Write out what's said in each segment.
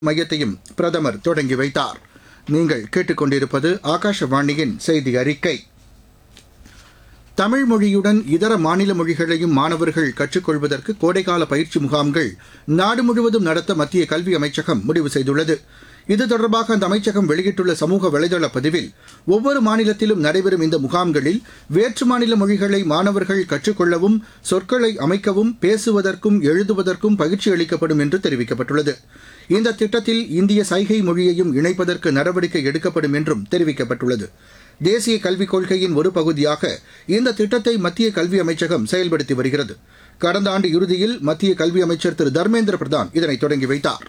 மையத்தையும் பிரதமர் தொடங்கி வைத்தார் நீங்கள் கேட்டுக்கொண்டிருப்பது ஆகாஷவாணியின் செய்தி அறிக்கை தமிழ் மொழியுடன் இதர மாநில மொழிகளையும் மாணவர்கள் கற்றுக்கொள்வதற்கு கோடைக்கால பயிற்சி முகாம்கள் நாடு முழுவதும் நடத்த மத்திய கல்வி அமைச்சகம் முடிவு செய்துள்ளது இது தொடர்பாக அந்த அமைச்சகம் வெளியிட்டுள்ள சமூக வலைதள பதிவில் ஒவ்வொரு மாநிலத்திலும் நடைபெறும் இந்த முகாம்களில் வேற்று மாநில மொழிகளை மாணவர்கள் கற்றுக்கொள்ளவும் சொற்களை அமைக்கவும் பேசுவதற்கும் எழுதுவதற்கும் பயிற்சி அளிக்கப்படும் என்று தெரிவிக்கப்பட்டுள்ளது இந்த திட்டத்தில் இந்திய சைகை மொழியையும் இணைப்பதற்கு நடவடிக்கை எடுக்கப்படும் என்றும் தெரிவிக்கப்பட்டுள்ளது தேசிய கல்விக் கொள்கையின் ஒரு பகுதியாக இந்த திட்டத்தை மத்திய கல்வி அமைச்சகம் செயல்படுத்தி வருகிறது கடந்த ஆண்டு இறுதியில் மத்திய கல்வி அமைச்சர் திரு தர்மேந்திர பிரதான் இதனை தொடங்கி வைத்தார்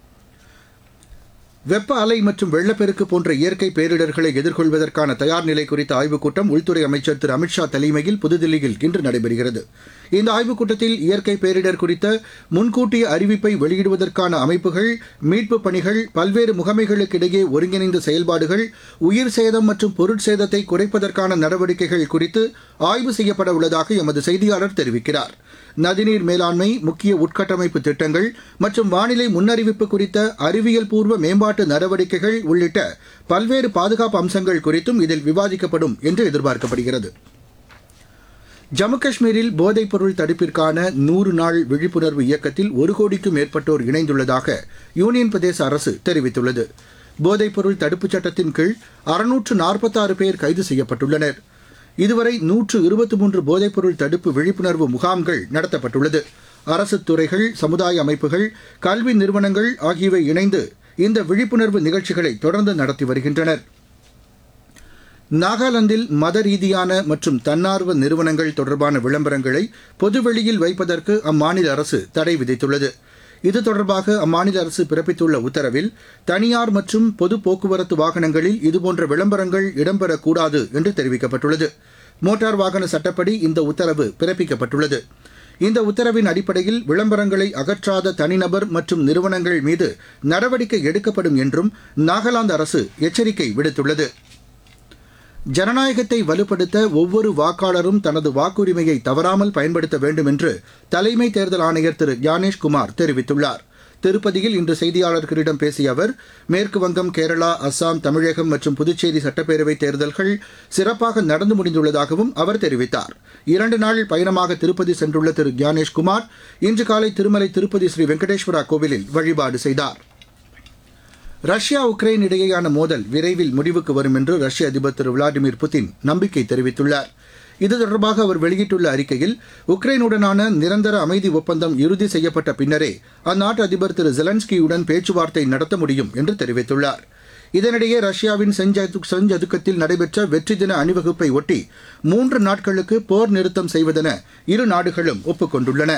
வெப்ப அலை மற்றும் வெள்ளப்பெருக்கு போன்ற இயற்கை பேரிடர்களை எதிர்கொள்வதற்கான தயார் நிலை குறித்த ஆய்வுக் கூட்டம் உள்துறை அமைச்சர் திரு அமித்ஷா தலைமையில் புதுதில்லியில் இன்று நடைபெறுகிறது இந்த ஆய்வுக் கூட்டத்தில் இயற்கை பேரிடர் குறித்த முன்கூட்டிய அறிவிப்பை வெளியிடுவதற்கான அமைப்புகள் மீட்புப் பணிகள் பல்வேறு முகமைகளுக்கு இடையே ஒருங்கிணைந்த செயல்பாடுகள் உயிர் சேதம் மற்றும் பொருட்சேதத்தை குறைப்பதற்கான நடவடிக்கைகள் குறித்து ஆய்வு செய்யப்பட உள்ளதாக எமது செய்தியாளர் தெரிவிக்கிறார் நதிநீர் மேலாண்மை முக்கிய உட்கட்டமைப்பு திட்டங்கள் மற்றும் வானிலை முன்னறிவிப்பு குறித்த அறிவியல் பூர்வ மேம்பாட்டு நடவடிக்கைகள் உள்ளிட்ட பல்வேறு பாதுகாப்பு அம்சங்கள் குறித்தும் இதில் விவாதிக்கப்படும் என்று எதிர்பார்க்கப்படுகிறது ஜம்மு காஷ்மீரில் போதைப்பொருள் தடுப்பிற்கான நூறு நாள் விழிப்புணர்வு இயக்கத்தில் ஒரு கோடிக்கும் மேற்பட்டோர் இணைந்துள்ளதாக யூனியன் பிரதேச அரசு தெரிவித்துள்ளது போதைப்பொருள் தடுப்புச் சட்டத்தின் கீழ் அறுநூற்று நாற்பத்தாறு பேர் கைது செய்யப்பட்டுள்ளனர் இதுவரை நூற்று இருபத்தி மூன்று போதைப்பொருள் தடுப்பு விழிப்புணர்வு முகாம்கள் நடத்தப்பட்டுள்ளது அரசு துறைகள் சமுதாய அமைப்புகள் கல்வி நிறுவனங்கள் ஆகியவை இணைந்து இந்த விழிப்புணர்வு நிகழ்ச்சிகளை தொடர்ந்து நடத்தி வருகின்றனர் நாகாலாந்தில் மத ரீதியான மற்றும் தன்னார்வ நிறுவனங்கள் தொடர்பான விளம்பரங்களை பொதுவெளியில் வைப்பதற்கு அம்மாநில அரசு தடை விதித்துள்ளது இது தொடர்பாக அம்மாநில அரசு பிறப்பித்துள்ள உத்தரவில் தனியார் மற்றும் பொது போக்குவரத்து வாகனங்களில் இதுபோன்ற விளம்பரங்கள் இடம்பெறக்கூடாது என்று தெரிவிக்கப்பட்டுள்ளது மோட்டார் வாகன சட்டப்படி இந்த உத்தரவு பிறப்பிக்கப்பட்டுள்ளது இந்த உத்தரவின் அடிப்படையில் விளம்பரங்களை அகற்றாத தனிநபர் மற்றும் நிறுவனங்கள் மீது நடவடிக்கை எடுக்கப்படும் என்றும் நாகாலாந்து அரசு எச்சரிக்கை விடுத்துள்ளது ஜனநாயகத்தை வலுப்படுத்த ஒவ்வொரு வாக்காளரும் தனது வாக்குரிமையை தவறாமல் பயன்படுத்த வேண்டும் என்று தலைமை தேர்தல் ஆணையர் திரு ஞானேஷ் குமார் தெரிவித்துள்ளார் திருப்பதியில் இன்று செய்தியாளர்களிடம் பேசிய அவர் மேற்கு வங்கம் கேரளா அஸ்ஸாம் தமிழகம் மற்றும் புதுச்சேரி சட்டப்பேரவைத் தேர்தல்கள் சிறப்பாக நடந்து முடிந்துள்ளதாகவும் அவர் தெரிவித்தார் இரண்டு நாள் பயணமாக திருப்பதி சென்றுள்ள திரு ஞானேஷ் குமார் இன்று காலை திருமலை திருப்பதி ஸ்ரீ வெங்கடேஸ்வரா கோவிலில் வழிபாடு செய்தார் ரஷ்யா உக்ரைன் இடையேயான மோதல் விரைவில் முடிவுக்கு வரும் என்று ரஷ்ய அதிபர் திரு விளாடிமிர் புதின் நம்பிக்கை தெரிவித்துள்ளார் இது தொடர்பாக அவர் வெளியிட்டுள்ள அறிக்கையில் உக்ரைனுடனான நிரந்தர அமைதி ஒப்பந்தம் இறுதி செய்யப்பட்ட பின்னரே அந்நாட்டு அதிபர் திரு ஜெலன்ஸ்கியுடன் பேச்சுவார்த்தை நடத்த முடியும் என்று தெரிவித்துள்ளார் இதனிடையே ரஷ்யாவின் செஞ்சதுக்கத்தில் நடைபெற்ற வெற்றி தின அணிவகுப்பை ஒட்டி மூன்று நாட்களுக்கு போர் நிறுத்தம் செய்வதென இரு நாடுகளும் ஒப்புக்கொண்டுள்ளன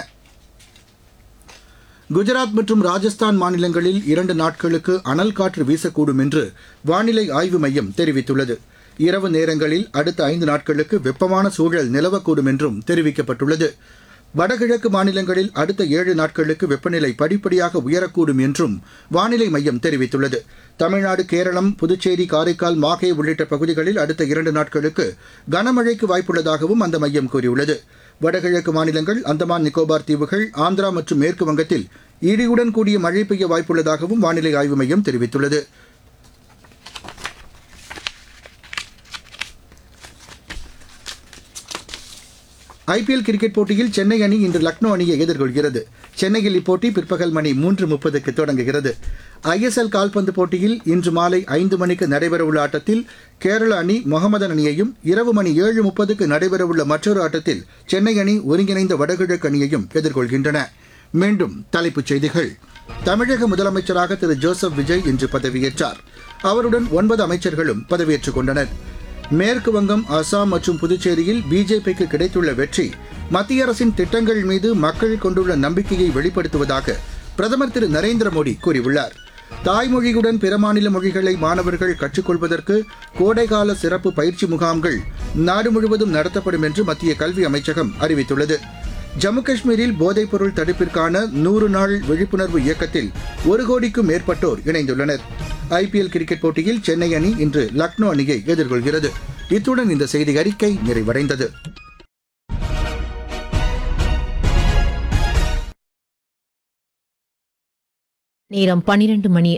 குஜராத் மற்றும் ராஜஸ்தான் மாநிலங்களில் இரண்டு நாட்களுக்கு அனல் காற்று வீசக்கூடும் என்று வானிலை ஆய்வு மையம் தெரிவித்துள்ளது இரவு நேரங்களில் அடுத்த ஐந்து நாட்களுக்கு வெப்பமான சூழல் நிலவக்கூடும் என்றும் தெரிவிக்கப்பட்டுள்ளது வடகிழக்கு மாநிலங்களில் அடுத்த ஏழு நாட்களுக்கு வெப்பநிலை படிப்படியாக உயரக்கூடும் என்றும் வானிலை மையம் தெரிவித்துள்ளது தமிழ்நாடு கேரளம் புதுச்சேரி காரைக்கால் மாஹே உள்ளிட்ட பகுதிகளில் அடுத்த இரண்டு நாட்களுக்கு கனமழைக்கு வாய்ப்புள்ளதாகவும் அந்த மையம் கூறியுள்ளது வடகிழக்கு மாநிலங்கள் அந்தமான் நிக்கோபார் தீவுகள் ஆந்திரா மற்றும் மேற்கு வங்கத்தில் இடியுடன் கூடிய மழை பெய்ய வாய்ப்புள்ளதாகவும் வானிலை ஆய்வு மையம் தெரிவித்துள்ளது ஐபிஎல் கிரிக்கெட் போட்டியில் சென்னை அணி இன்று லக்னோ அணியை எதிர்கொள்கிறது சென்னையில் இப்போட்டி பிற்பகல் மணி மூன்று முப்பதுக்கு தொடங்குகிறது ஐஎஸ்எல் கால்பந்து போட்டியில் இன்று மாலை ஐந்து மணிக்கு நடைபெறவுள்ள ஆட்டத்தில் கேரள அணி முகமதன் அணியையும் இரவு மணி ஏழு முப்பதுக்கு நடைபெறவுள்ள மற்றொரு ஆட்டத்தில் சென்னை அணி ஒருங்கிணைந்த வடகிழக்கு அணியையும் எதிர்கொள்கின்றன மீண்டும் தலைப்புச் செய்திகள் தமிழக முதலமைச்சராக திரு ஜோசப் விஜய் இன்று பதவியேற்றார் அவருடன் ஒன்பது அமைச்சர்களும் பதவியேற்றுக் கொண்டனர் மேற்கு வங்கம் அசாம் மற்றும் புதுச்சேரியில் பிஜேபிக்கு கிடைத்துள்ள வெற்றி மத்திய அரசின் திட்டங்கள் மீது மக்கள் கொண்டுள்ள நம்பிக்கையை வெளிப்படுத்துவதாக பிரதமர் திரு நரேந்திர மோடி கூறியுள்ளார் தாய்மொழியுடன் பிற மாநில மொழிகளை மாணவர்கள் கற்றுக்கொள்வதற்கு கோடைகால சிறப்பு பயிற்சி முகாம்கள் நாடு முழுவதும் நடத்தப்படும் என்று மத்திய கல்வி அமைச்சகம் அறிவித்துள்ளது ஜம்மு காஷ்மீரில் போதைப்பொருள் தடுப்பிற்கான நூறு நாள் விழிப்புணர்வு இயக்கத்தில் ஒரு கோடிக்கும் மேற்பட்டோர் இணைந்துள்ளனர் ஐபிஎல் கிரிக்கெட் போட்டியில் சென்னை அணி இன்று லக்னோ அணியை எதிர்கொள்கிறது இத்துடன் இந்த செய்தி அறிக்கை நிறைவடைந்தது நேரம் பன்னிரண்டு மணி